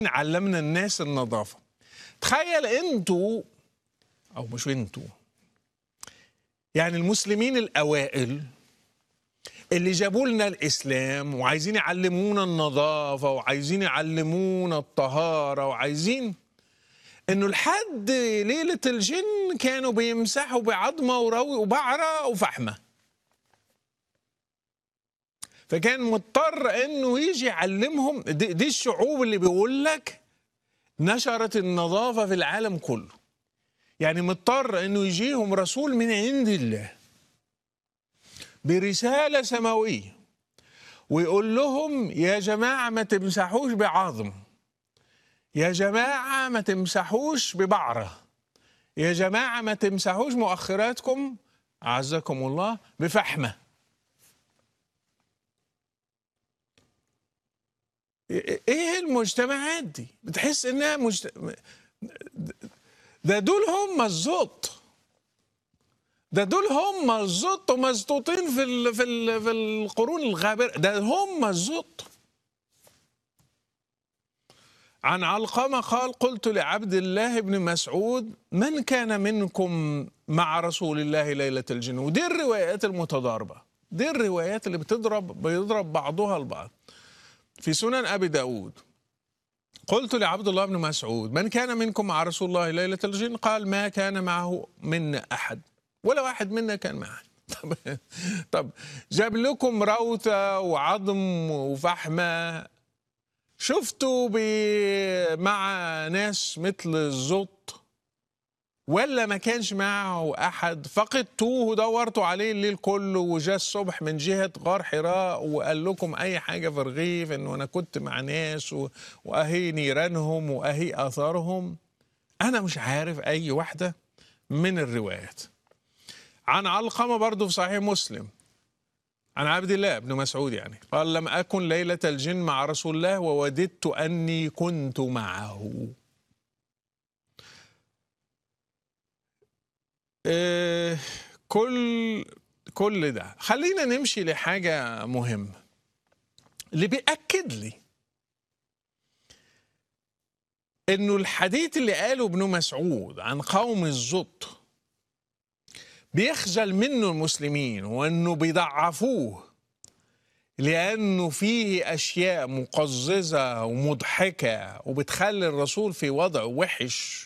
علمنا الناس النظافة تخيل انتوا او مش انتوا يعني المسلمين الاوائل اللي جابوا لنا الاسلام وعايزين يعلمونا النظافة وعايزين يعلمونا الطهارة وعايزين انه لحد ليلة الجن كانوا بيمسحوا بعظمة وروي وبعرة وفحمة فكان مضطر انه يجي يعلمهم دي, دي الشعوب اللي بيقول لك نشرت النظافة في العالم كله يعني مضطر انه يجيهم رسول من عند الله برسالة سماوية ويقول لهم يا جماعة ما تمسحوش بعظم يا جماعة ما تمسحوش ببعرة يا جماعة ما تمسحوش مؤخراتكم أعزكم الله بفحمة ايه المجتمعات دي بتحس انها مجت... ده دول هم الزط ده دول هم الزط ومزطوطين في ال... في ال... في القرون الغابرة ده هم الزط عن علقمة قال قلت لعبد الله بن مسعود من كان منكم مع رسول الله ليلة الجن ودي الروايات المتضاربة دي الروايات اللي بتضرب بيضرب بعضها البعض في سنن أبي داود قلت لعبد الله بن مسعود من كان منكم مع رسول الله ليلة الجن قال ما كان معه منا أحد ولا واحد منا كان معه طب, طب جاب لكم روثة وعظم وفحمة شفتوا مع ناس مثل الزط ولا ما كانش معه احد فقدتوه ودورتوا عليه الليل كله وجاء الصبح من جهه غار حراء وقال لكم اي حاجه في الرغيف انه انا كنت مع ناس واهي نيرانهم واهي اثارهم انا مش عارف اي واحده من الروايات عن علقمه برضه في صحيح مسلم عن عبد الله بن مسعود يعني قال لم أكن ليلة الجن مع رسول الله ووددت أني كنت معه إيه كل كل ده خلينا نمشي لحاجة مهمة اللي بيأكد لي انه الحديث اللي قاله ابن مسعود عن قوم الزط بيخجل منه المسلمين وانه بيضعفوه لانه فيه اشياء مقززه ومضحكه وبتخلي الرسول في وضع وحش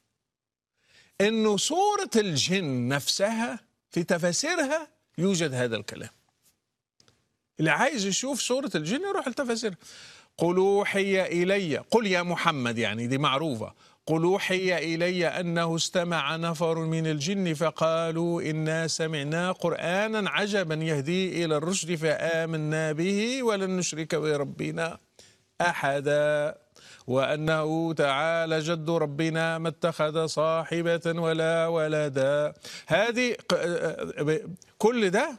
انه سوره الجن نفسها في تفاسيرها يوجد هذا الكلام اللي عايز يشوف سوره الجن يروح لتفاسيرها قل اوحي الي قل يا محمد يعني دي معروفه قل اوحي الي انه استمع نفر من الجن فقالوا انا سمعنا قرانا عجبا يهدي الى الرشد فامنا به ولن نشرك بربنا احدا وانه تعالى جد ربنا ما اتخذ صاحبه ولا ولدا هذه كل ده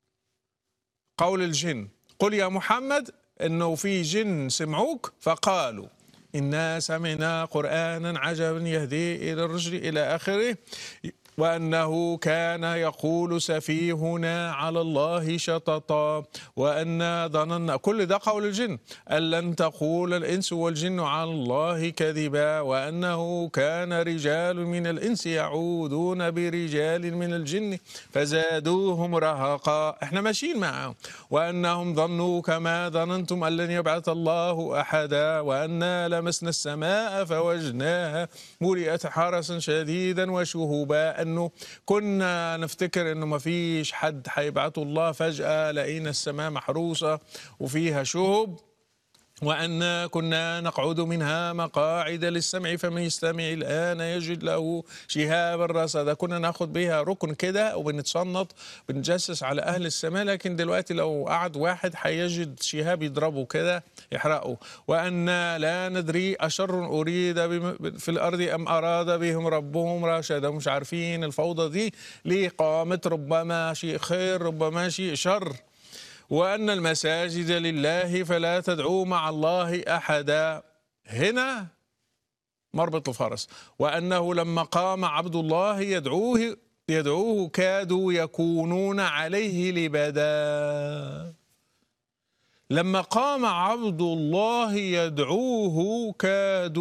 قول الجن قل يا محمد انه في جن سمعوك فقالوا إنا سمعنا قرآنا عجبا يهدي إلى الرشد إلى آخره وأنه كان يقول سفيهنا على الله شططا وأنا ظننا كل ده قول الجن أن لن تقول الإنس والجن على الله كذبا وأنه كان رجال من الإنس يعودون برجال من الجن فزادوهم رهقا احنا ماشيين معهم وأنهم ظنوا كما ظننتم أن لن يبعث الله أحدا وأنا لمسنا السماء فوجناها ملئت حرسا شديدا وشهبا انه كنا نفتكر انه ما فيش حد هيبعته الله فجاه لقينا السماء محروسه وفيها شهب وأن كنا نقعد منها مقاعد للسمع فمن يستمع الآن يجد له شهابا رصدا كنا ناخد بيها ركن كده وبنتصنط بنجسس على أهل السماء لكن دلوقتي لو قعد واحد هيجد شهاب يضربه كده يحرقه وأن لا ندري أشر أريد في الأرض أم أراد بهم ربهم رشدا مش عارفين الفوضى دي ليه قامت ربما شيء خير ربما شيء شر وأن المساجد لله فلا تدعوا مع الله أحدا هنا مربط الفرس وأنه لما قام عبد الله يدعوه يدعوه كادوا يكونون عليه لبدا لما قام عبد الله يدعوه كادوا